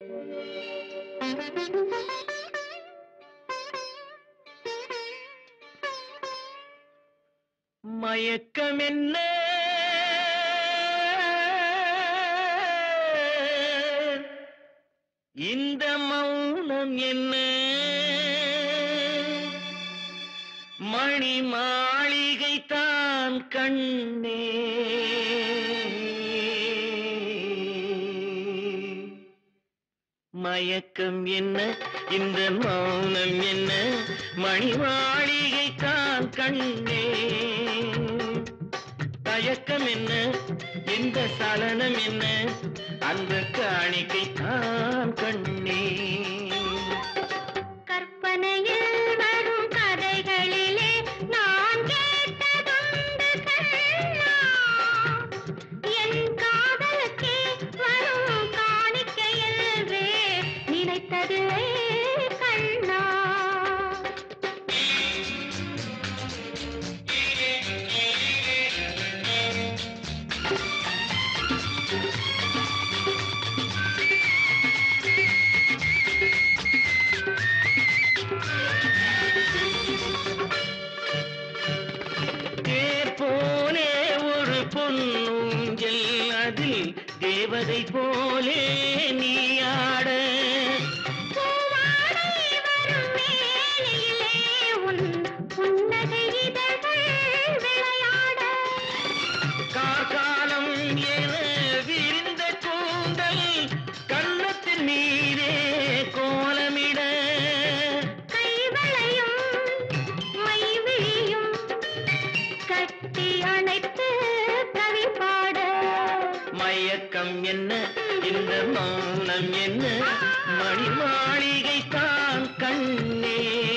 மயக்கம் என்ன இந்த மௌனம் என்ன மணி மாளிகை தான் கண்ணே மயக்கம் என்ன இந்த மௌனம் என்ன மணி மாளிகை தான் கண்ணே தயக்கம் என்ன இந்த சலனம் என்ன அந்த காணிக்கை தான் கண்ணே கற்பனையில் வரும் கதைகளிலே நான் கேட்டதுண்டு கண்ணா என் காதலுக்கே வரும் காணிக்கை என்றே நினைத்ததில்லை கண்ணா தேர் போலே ஒரு பொன்னூஞ்சல் அதில் தேவதை போலே நீ ஆட பூவாடை வரும் வேளையிலே உன் புன்னகை இதழ்கள் விளையாட கார்காலம் என விரிந்த கூந்தல் கன்னத்தின் மீதே கோலமிட கைவளையும் மைவிழியும் கட்டி அணைத்து கவி பாட மயக்கம் என்ன இந்த மௌனம் என்ன மணி மாளிகை தான் கண்ணே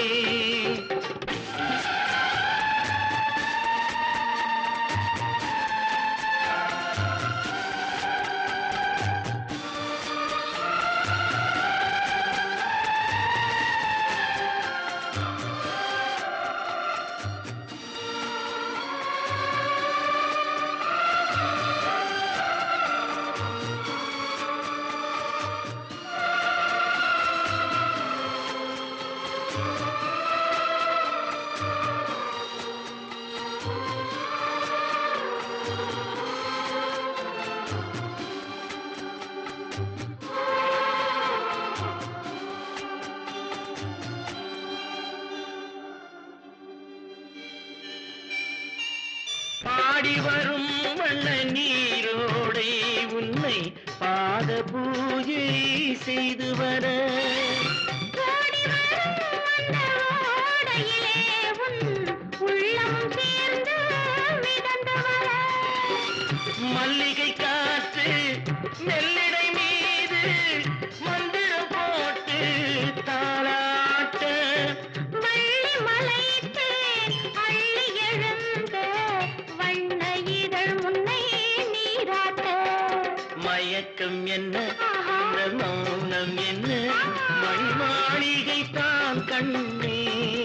பாடி வரும் வண்ண நீரோடை உன்னை பாத பூஜை செய்து வர ஓடி வரும் அந்த ஓடையிலே உன் உள்ளம் சேர்ந்து மிதந்து வர மல்லிகை காற்று நெல்லிடை மீது மந்திரம் போட்டு தாளாட்ட வள்ளி மலைத்தே அள்ளி எழுந்த வண்ண இதழ் முன்னை நீராட்ட மயக்கம் என்ன இந்த மௌனம் என்ன மணி மாளிகை தான் கண்ணே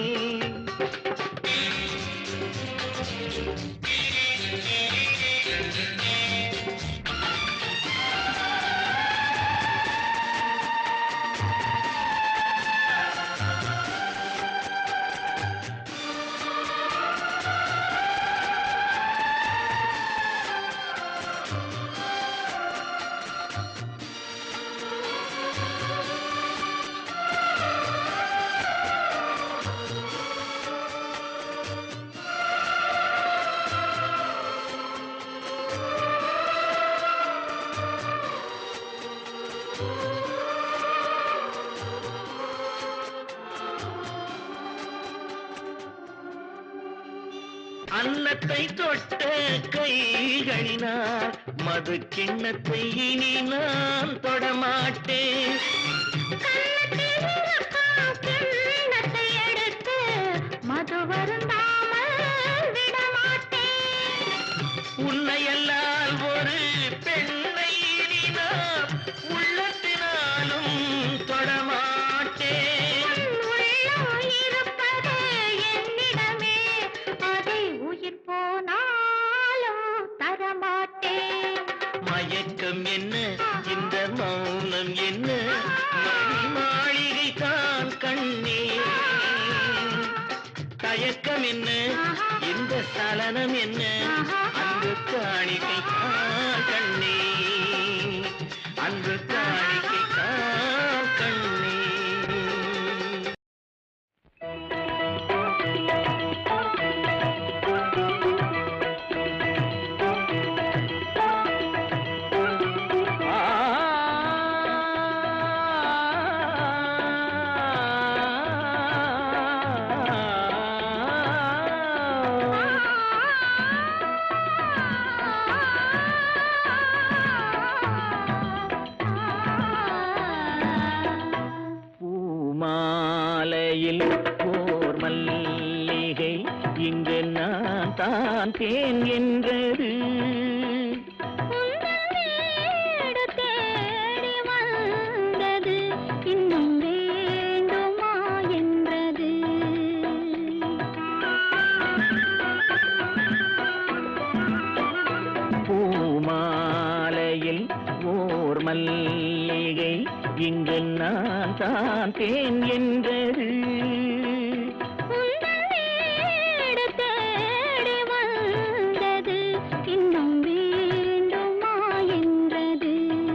அன்னத்தை தொட்ட கைகளினார் மது கிண்ணத்தை இனி நான் தொடமாட்டேன் கன்னத்தில் இருக்கும் கிண்ணத்தை எடுத்து மது வருந்தாமல் விடமாட்டேன் உன்னையல்லால் ஒரு பெண்ணை இனி நான் உள்ளத்தினாலும் தொடமாட்டேன் உள்ளம் இருப்பது என்னிடமே அதை உயிர் போனாலும் தரமாட்டேன் மயக்கம் என்ன இந்த மௌனம் என்ன மனம் என்ன அன்பு காணிக்கை கால் கண்ணே அன்பு காணிக்கை கால் கண்ணே பூமாலையில் ஓர் மல்லிகை இங்கு நான் தான் தேன் என்றது உந்தன் வீடு தேடி வந்தது இன்னும் வேண்டுமா என்றது பூமாலையில் ஓர் மல்லிகை இங்கு நான் தான் தேன் என்றது உந்தன் வீடு தேடி வந்தது இன்னும் வேண்டுமா என்றது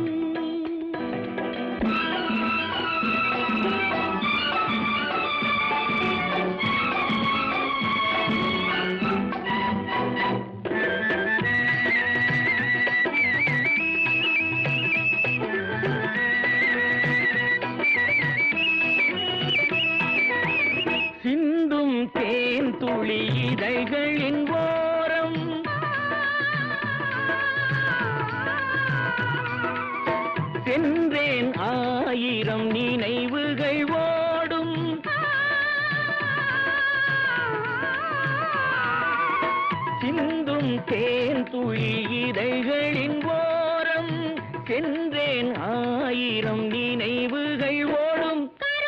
சிந்தும் தேன் துளி இதழ்களின் ஓரம் சென்றேன் ஆயிரம் நினைவுகள் ஓடும் சிந்தும் தேன் துளி இதழ்களின் ஓரம் சென்றேன் ஆயிரம் நினைவுகள் ஓடும்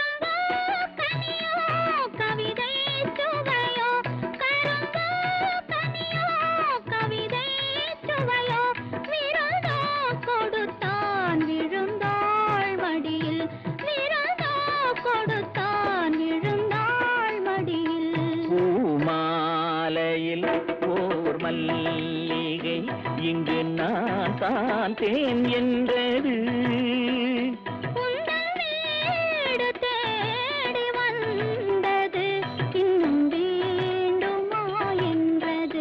கவிதை சுவையோ கரும்போ கனியோ கவிதை சுவையோ விருந்தோ கொடுத்தான் விழுந்தாள் மடியில் விருந்தோ கொடுத்தான் விழுந்தாள் மடியில் பூமாலையில் ஓர் மல்லிகை இங்கு நான் தான் தேன் என்றது உந்தன் வீடு தேடி வந்தது இன்னும் வேண்டுமா என்றது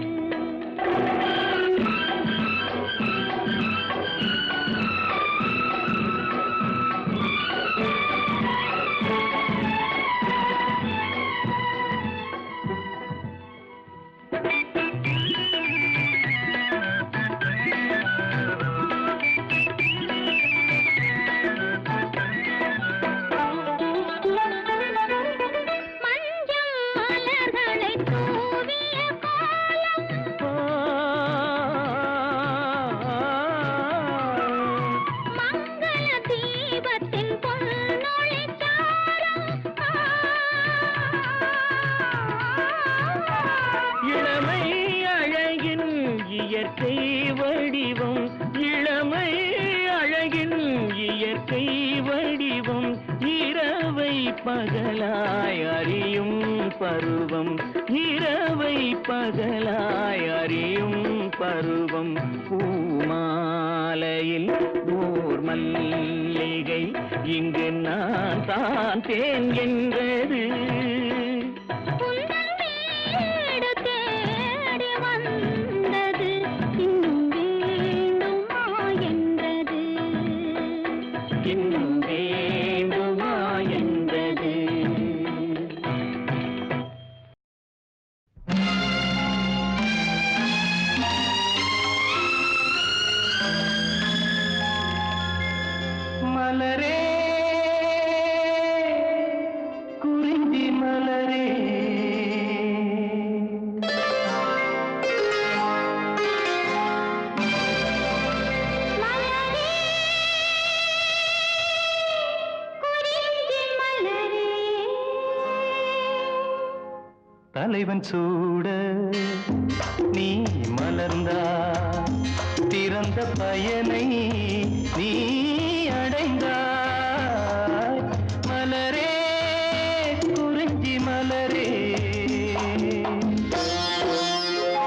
மஞ்சள் மலர்களை தூவிய கோலம் மங்கள தீபத்தின் பொன்னொளி இளமை அழகின் இயற்கை வடிவம் இளமை அழகின் இயற்கை வடிவம் இரவை பகலாய் அறியும் பருவம் இரவை பகலாய் அறியும் பருவம் பூமாலையில் ஓர் மல்லிகை இங்கு நான் தான் தேன் என்றது உந்தன் வீடு தேடி வந்தது இன்னும் வேண்டுமா என்றது இன்னும் வேண்டுமா என்றது மலரே குறிஞ்சி மலரே மலரே குறிஞ்சி மலரே தலைவன் சூட நீ மலர்ந்தா பிறந்த பயனை நீ அடைந்தாய் மலரே குறிஞ்சி மலரே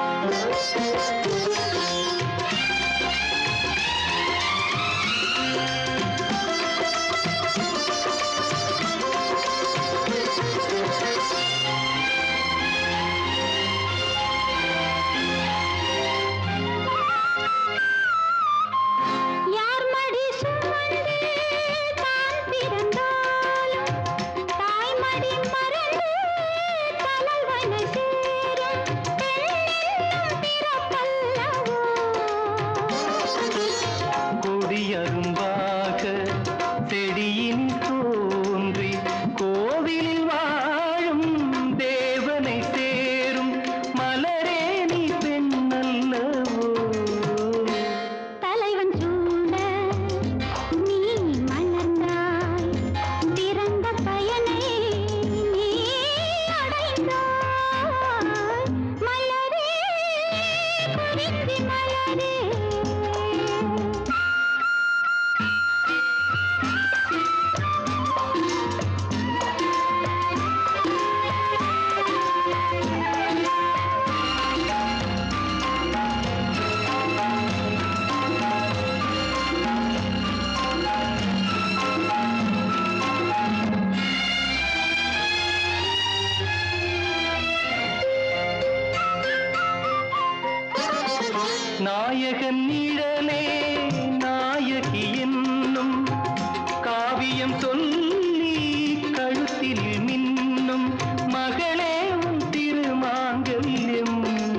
காவியம் சொல்லி கழுத்தில் மின்னும் மகளே உன் திருமாங்கல்யம்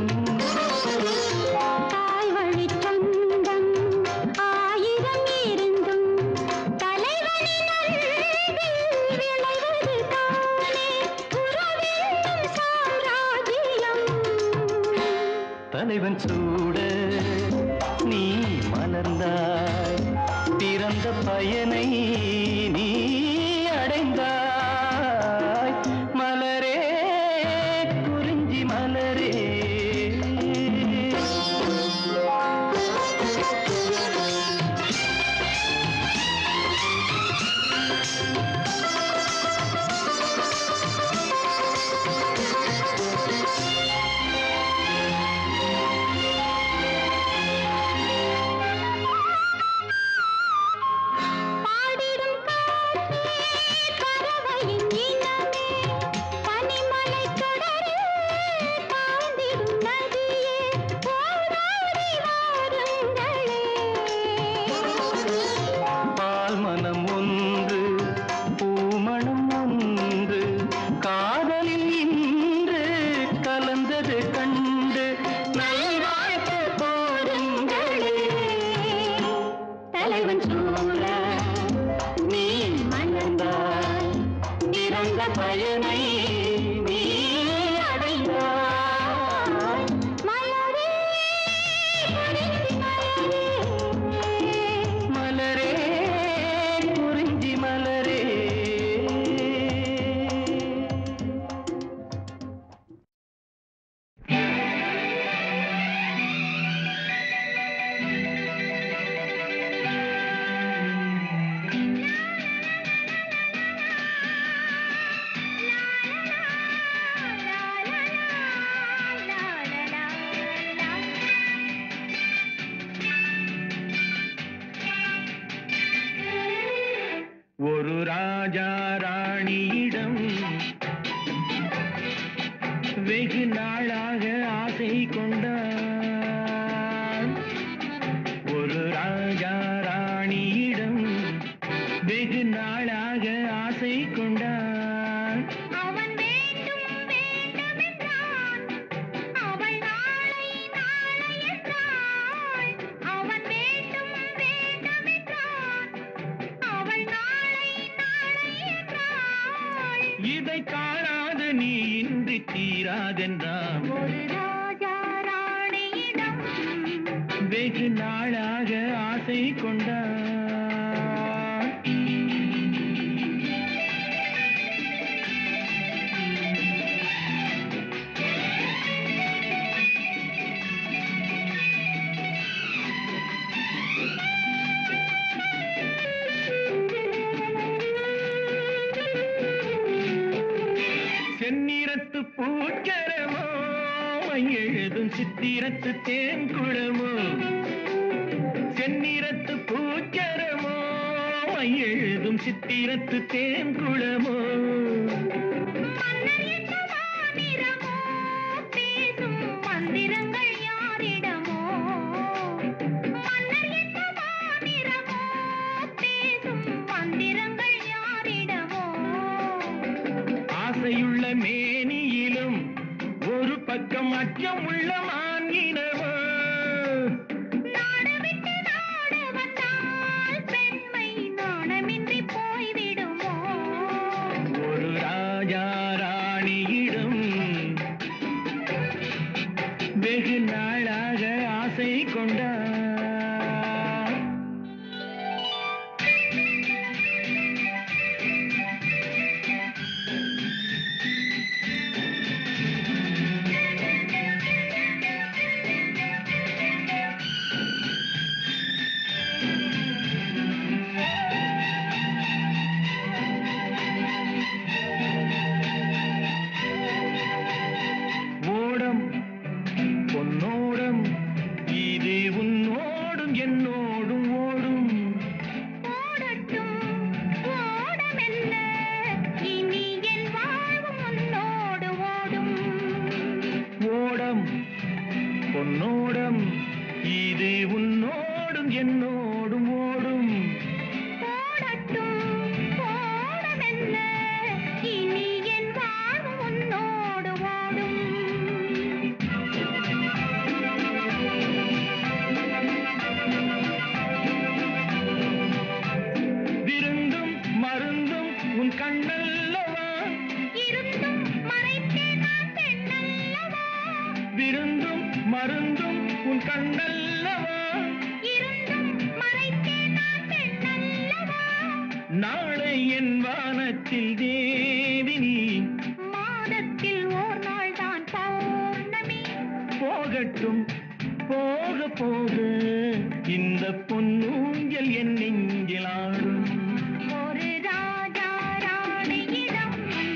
தாய் வழிச் சொந்தம் ஆயிரம் இருந்தும் தலைவனின் அன்பில் விளைவது தானே உறவென்னும் சாம்ராஜ்யம் தலைவன் சூட நீ மலர்ந்தாய் பிறந்த பயனை நீ அடைந்தாய் மலரே குறிஞ்சி மலரே பாடிடும் காற்றே பறவையின் இனமே பனிமலைக் கடலே பாய்ந்திடும் நதியே ஓடாடி வாருங்களே பால் மனம் ஒன்று பூமணம் ஒன்று காதலில் இன்று கலந்தது கண்டு நல்வாழ்த்து போருங்களே தலைவன் சூழ நீ மலர்ந்தாய் பிறந்த பயனை நீ அடைந்தாய் மலரே குறிஞ்சி மலரே மலரே குறிஞ்சி மலரே ஒரு ராஜா ராணியிடம் வெகு நாளாக ஆசை கொண்டான் ஒரு ராஜா ராணியிடம் வெகு நாளாக ஆசை கொண்டான் அவன் வேண்டும் வேண்டும் என்றான் அவள் நாளை நாளை என்றாள் அவன் வேண்டும் வேண்டும் என்றான் அவள் நாளை நாளை என்றாள் இதை காணாது நீ இன்றி தீராதென்றான் ஒரு ராஜா ராணியிடம் வெகு நாளாக ஆசை கொண்டான் செந்நிறத்து பூச்சரமோ எழுதும் சித்திரத்து தேன்குளமோ செந்நிறத்து பூச்சரமோ எழுதும் சித்திரத்து தேன்குளமோ மன்னர் என்ன மாநிறமோ பேசும் மந்திரங்கள் யாரிடமோ மன்னர் என்ன மாநிறமோ பேசும் மந்திரங்கள் யாரிடமோ ஆசையுள்ள மேனியிலும் ஒரு பக்கம் அச்சம் உள்ள மான்கினவோ நாடு விட்டு நாடு வந்தால் பெண்மை நாணமின்றி போய்விடுமோ ஒரு ராஜா ராணியிடம் வெகு நாளாக ஆசை கொண்டார் மருந்தும் உன் கண்ணல்லவா இருந்தும் மறைத்தேன் நான் பெண்ணல்லவா நாளை என் வானத்தில் தேவினி மாதத்தில் ஓர் நாள் தான் பௌர்ணமி போகட்டும் போக போக இந்த பொன்னூஞ்சல் என் நெஞ்சில் ஆடும் ஒரு ராஜா ராணியிடம்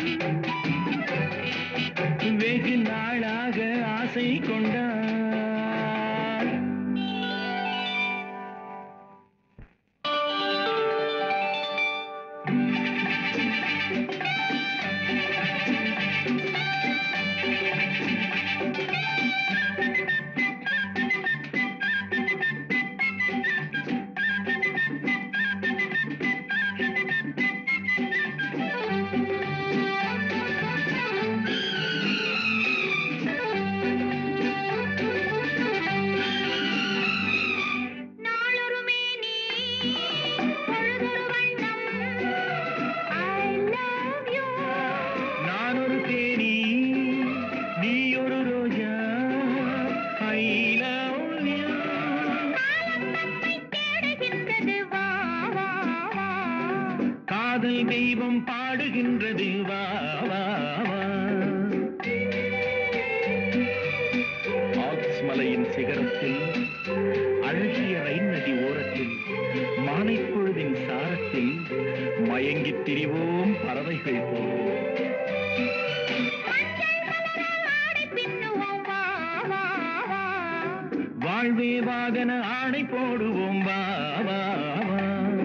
வெகு நாளாக ஆசை கொண்டார் நாளொரு மேனி பொழுதொரு வண்ணம் I love you நான் ஒரு தேனி நீ ஒரு ரோஜா ஐ லவ் யூ காலம் நம்மை தேடுகின்றது வா வா வா காதல் தெய்வம் பாடுகின்றது வா வா வா ஆக்ஸ் மலையின் சிகரத்தில் அழகிய ரைன் நதி ஓரத்தில் மாலைப் பொழுதின் சாரத்தில் மயங்கித் திரிவோம் பறவைகள் போல் மஞ்சள் மலர ஆடை பின்னுவோம் வா வா வா வாழ்வே வாகன ஆணை போடுவோம் வா வா வா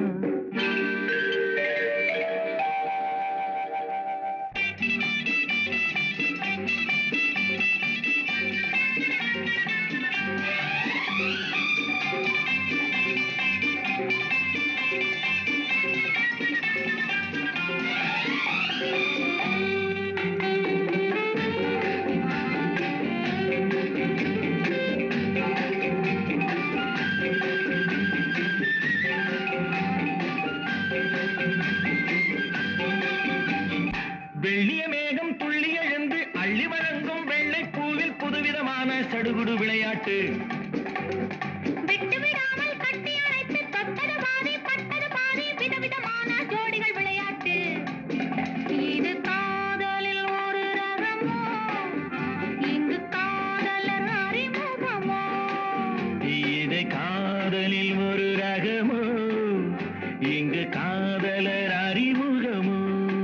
வெள்ளிய மேகம் துள்ளி எழுந்து அள்ளி வழங்கும் வெள்ளை பூவில் புதுவிதமான சடுகுடு விளையாட்டு விட்டு விடாமல் கட்டி அணைத்து தொட்டது பாதி பட்டது பாதி விதவிதமான ஜோடிகள் விளையாட்டு இது காதலில் ஒரு ரகமோ இங்கு காதலர் அறிமுகமோ இது காதலில் ஒரு ரகமோ இங்கு காதலர் அறிமுகமோ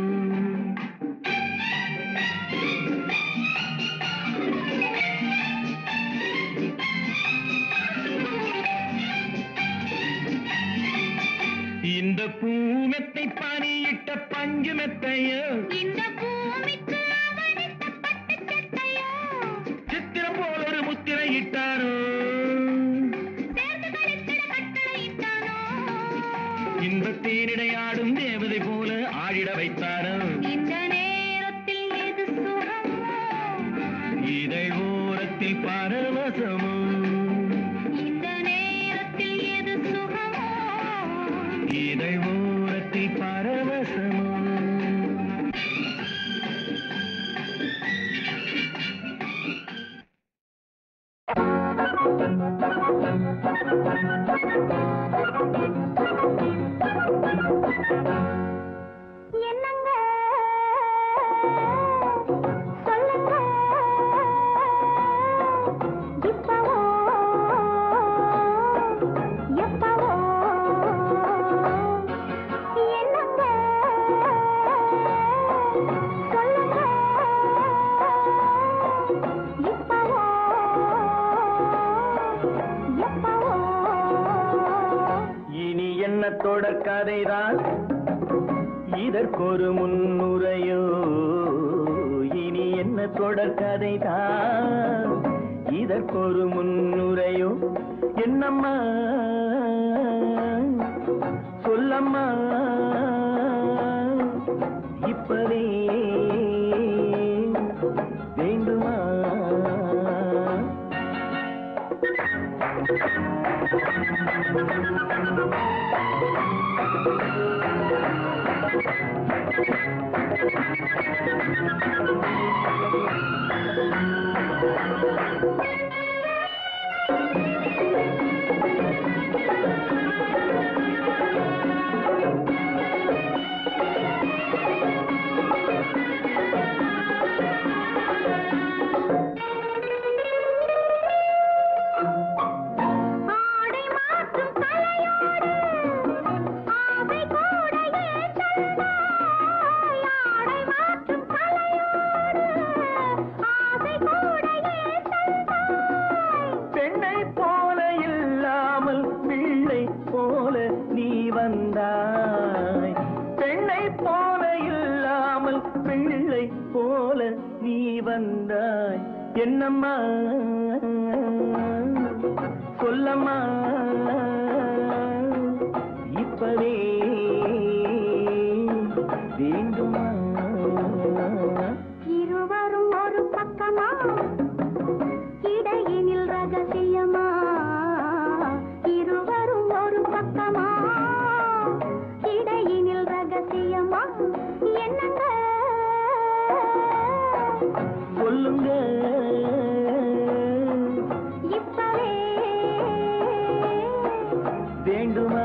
இந்த பூமெத்தை பனியிட்ட பஞ்சு மெத்தையோ இந்த பூமிக்கு அவனித்த பட்டுச் சட்டையோ சித்திரம் போல் ஒரு முத்திரை இட்டாரோ சேர்ந்து கழித்திட கட்டளையிட்டானோ இந்த தேரிடையாடும் தேவதை போல ஆடிட வைத்தாரோ இந்த நேரத்தில் எது சுகமோ இதழ் ஓரத்தில் பரவசமோ இந்த நேரத்தில் எது சுகமோ இதழ் ஓரத்தில் பரவசமோ என்னங்க சொல்லுங்க இப்பவோ எப்பவோ என்னங்க சொல்லுங்க இப்பவோ எப்பவோ இனி என்ன தொடர் கதைதான் இதற்கொரு முன்னுரையோ இனி என்ன தொடர் கதைதான் இதற்கொரு முன்னுரையோ என்னம்மா சொல்லம்மா இப்பவே வேண்டுமா போல நீ வந்தாய் என்னம்மா சொல்லம்மா இப்பவே வேண்டுமா இருவரும் ஒரு பக்கமா இடையினில் ரகசியமா இருவரும் ஒரு பக்கமா இடையினில் ரகசியமா என்னங்க சொல்லுங்க இப்பவே வேண்டுமா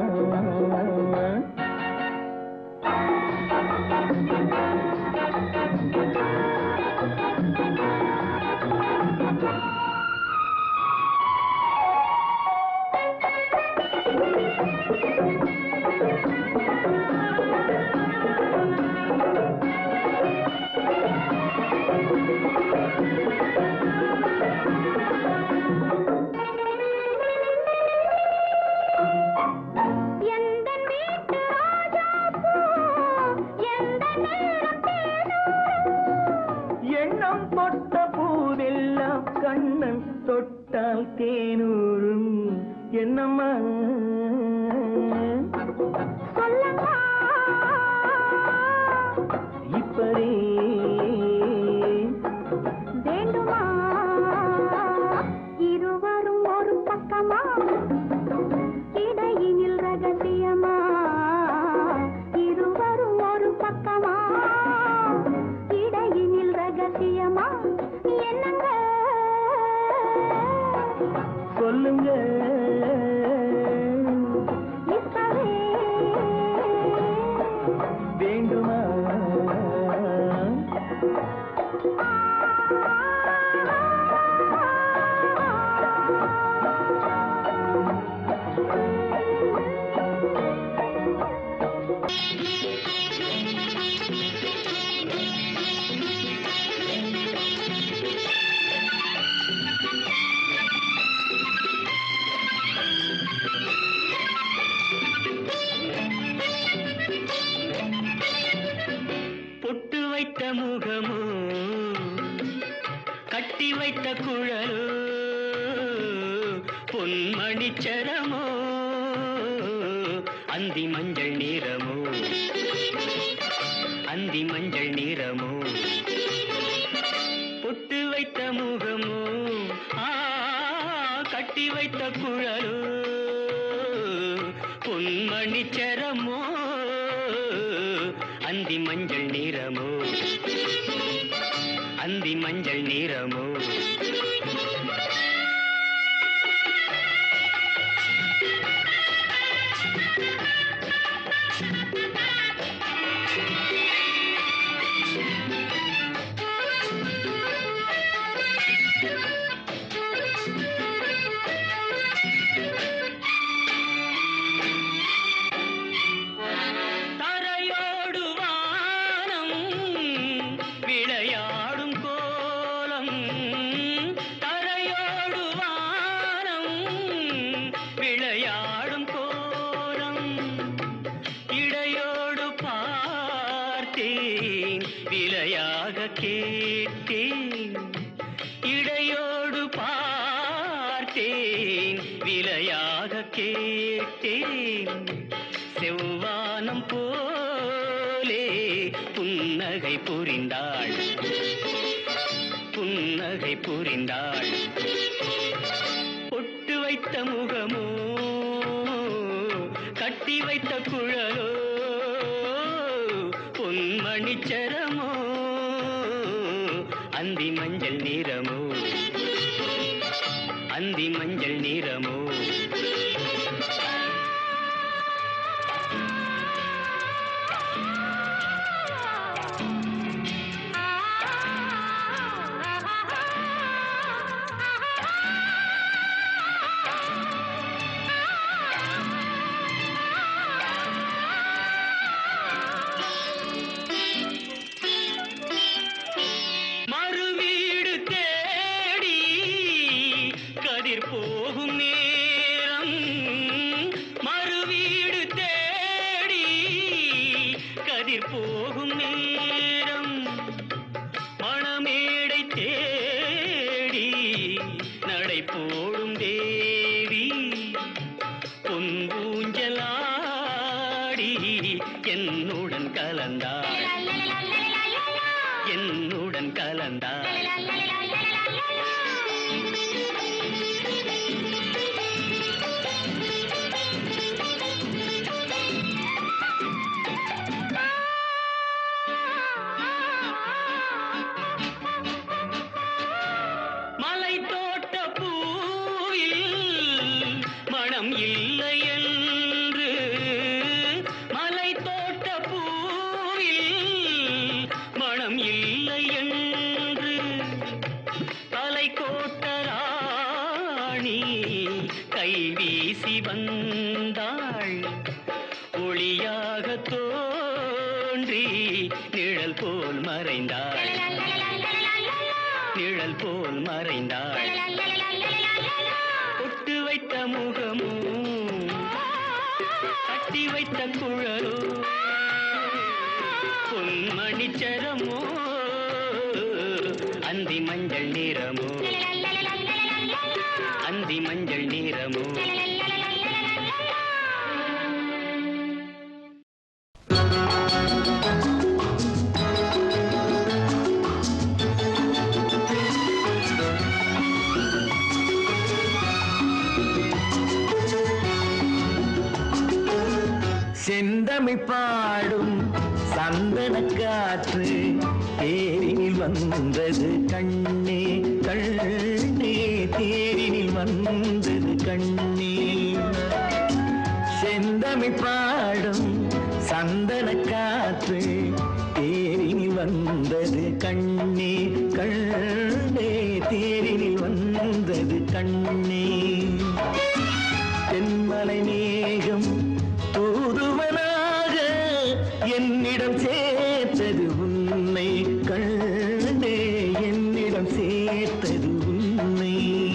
எந்தன் வீட்டு ராஜாப்பூ எந்த நேரம் எண்ணம் தொட்ட பூவெல்லாம் கண்ணன் தொட்டால் தேனூரும் என்னம்மா சொல்லம்மா இப்பவே வேண்டுமா இருவரும் ஒரு பக்கமா இடையினில் ரகசியமா இருவரும் ஒரு பக்கமா இடையினில் ரகசியமா என்னங்க சொல்லுங்க இப்பவே வேண்டுமா பொட்டு வைத்த முகமோ கட்டி வைத்த குழலோ பொன்மணிச்சரமோ அந்தி மஞ்சள் நிறமோ அந்தி மஞ்சள் நிறமோ பொட்டு வைத்த முகமோ ஆ கட்டி வைத்த குழலோ பொன்மணிச்சரமோ அந்தி மஞ்சள் நிறமோ அந்தி மஞ்சள் நிறமோ தரையோடு வானம் விளையாடும் கோலம் தரையோடு வானம் விளையாடும் கோலம் இடையோடு பார்த்தேன் விலையாக கேட்டேன் இடையோடு பார்த்தேன் விலையாக கேட்டேன் செவ்வானம் போலே புன்னகை புரிந்தாள் புன்னகை புரிந்தாள் பொட்டு வைத்த முகமோ கட்டி வைத்த குழலோ பொன்மணிச்சரமோ அந்தி மஞ்சள் நிறமோ அந்தி மஞ்சள் நிறமோ மறுவீடு தேடி கதிர் போகும் நேரம் மறுவீடு தேடி கதிர் போகும் நேரம் கலந்தாள் என்னுடன் கலந்தாள் மலை தோட்ட பூவில் மனம் இல்லை என்று மலை தோட்ட பூவில் மனம் இல்லை என்று தலை கோட்ட ராணி கை வீசி வந்தாள் ஒளியாக தோன்றி நிழல் போல் மறைந்தாள் நிழல் போல் மறைந்தாள் பொட்டு வைத்த முகமும் கட்டி வைத்த குழலோ பொன்மணிச்சரமோ அந்தி மஞ்சள் நிறமோ அந்தி மஞ்சள் நிறமோ செந்தமிழ் பாடும் சந்தன காற்று தேரினில் வந்தது கண்ணே கண்ணே தேரினில் வந்தது கண்ணே செந்தமிழ் பாடும் சந்தன காற்று தேரினில் வந்தது கண்ணே கண்ணே தேரினில் வந்தது கண்ணே தென்மலை மேகம் தூதுவனாக என்னிடம் சேர்த்தது உன்னை கண்டே என்னிடம் சேர்த்தது உன்னை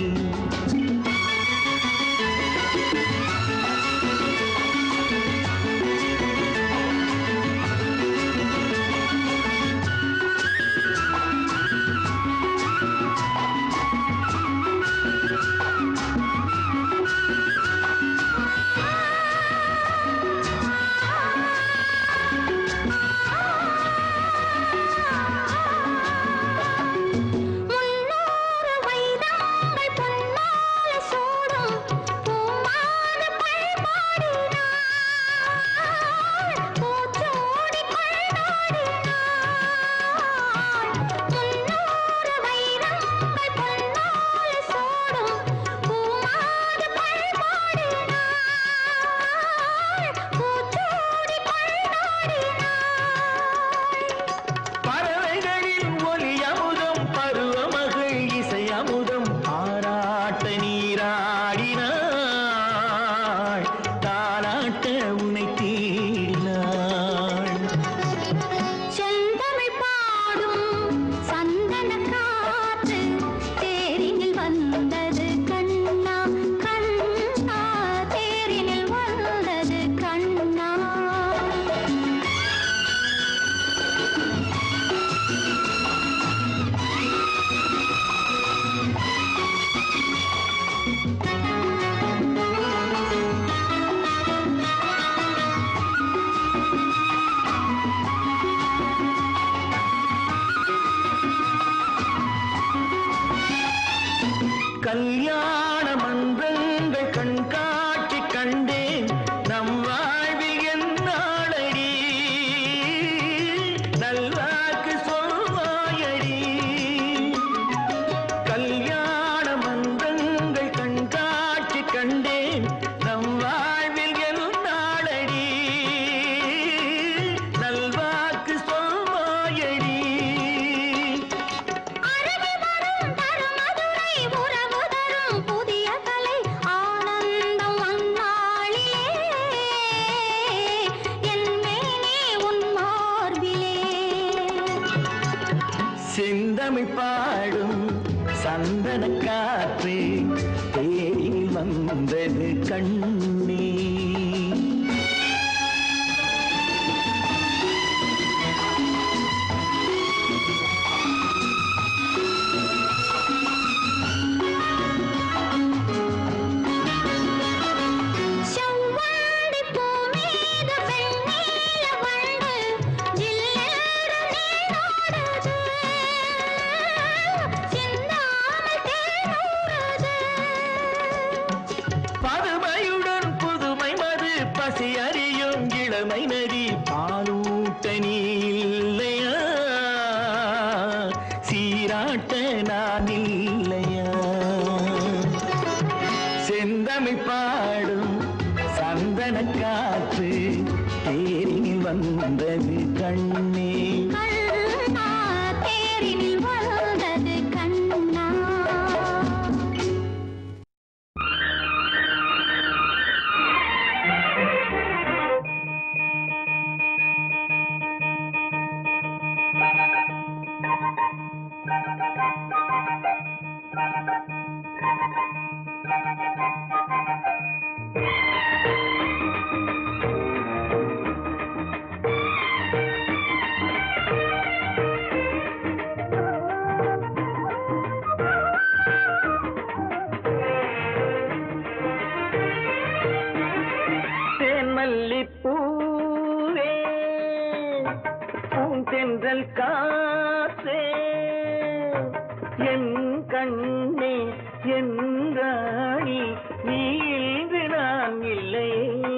முன்னூறு வைரங்கள் பொன்னால சூடும் பூமான பல்பாடினாள் பூச்சோடி கொண்டாடினாள் முன்னூறு வைரங்கள் பொன்னால சூடும் பூமான பல்பாடினாள் பூச்சோடி கொண்டாடினாள் பறவைகளில் ஒலி அமுதம் பருவமகள் இசை அமுதம் ஆராட்ட நீராடினாள் தாராட்ட உன்னை தேடினாள் செந்தமிழ் பாடும் சந்தன காற்று தேரினில் வந்தது கண்ணா கண்ணா தேரினில் வந்தது கண்ணா கல்யாண மன்றங்கள் கண்காட்சி கண்டேன் நம் வாழ்வில் என்னாளடி நல்வாக்கு சொல்வாயடி கல்யாண மன்றங்கள் கண்காட்சி கண்டேன் நம் வாழ்வில் என்னாளடி நல்வாக்கு சொல்வாயடி அருகி வரும் தருமதுரை உறவு தரும் புதிய கலை ஆனந்தம் அந்நாளிலே என் மேனே உன் மார்பிலே செந்தமிழ் பாடும் சந்தன காற்று தேரில் வந்தது கண்ணே செவ்வாழை பூ மீது வெண்ணில வண்டு ஏது கண்ணே கண்ணா தேரினில் வந்தது கண்ணா தேன்மல்லிப்பூவே பூந்தென்றல் காற்றே என் கண்ணே என் ராணி நீ இன்று நான் இல்லையே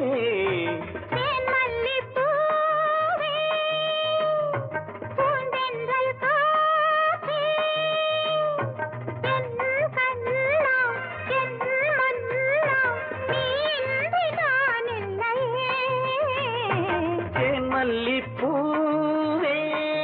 தேன்மல்லிப்பூவே பூந்தென்றல் காற்றே என் கண்ணா என் மன்னா நீ இன்றி நான் இல்லையே தேன்மல்லிப்பூவே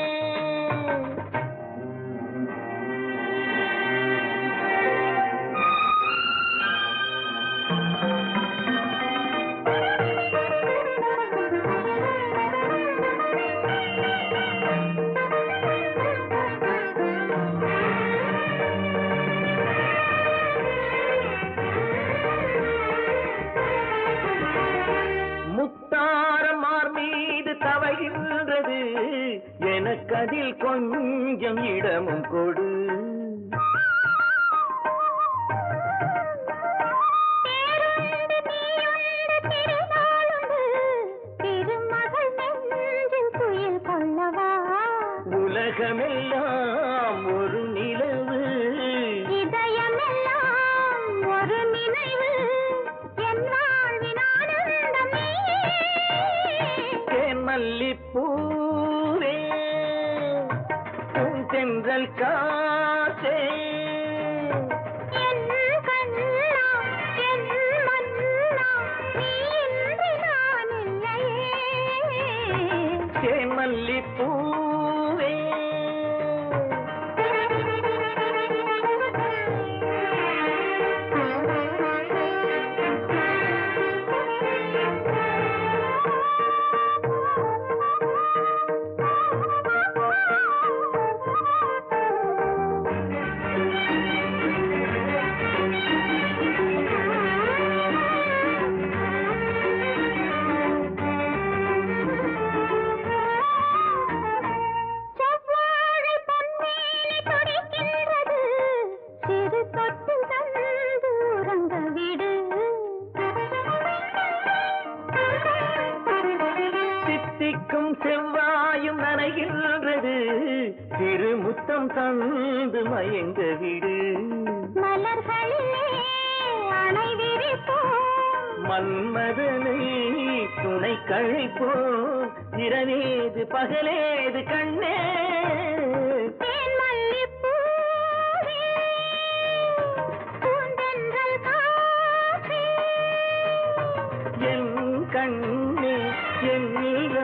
முத்தாரமார் மீது தவழ்கின்றது எனக்கதில் கொஞ்சம் இடமும் கொடு தேருண்டு நீயுண்டு திருநாளுண்டு திருமகள் நெஞ்சில் குயில் கொள்ளவா உலகமெல்லாம் ஒரு நிலவு இதயமெல்லாம் ஒரு நினைவு என் வாழ்வின் ஆனந்தம் நீயே தேன்மல்லிப்பூவே பூந்தென்றல் காற்றே என் கண்ணா என் மன்னா நீ இன்றி நான் இல்லையே தேன்மல்லிப்பூவே செவ்வாழை பொன்மேனி துடிக்கின்றது சிறு தொட்டு தந்து உறங்க விடு சித்திக்கும் செவ்வாயும் நனைகின்றது திருமுத்தம் தந்து மயங்க விடு மலர்களிலே அணை விரிப்போம் மன்மதனை துணை கழிப்போம் இரவேது பகலேது கண்ணே தேன்மல்லிப்பூவே, பூந்தென்றல் காற்றே, என் கண்ணே என்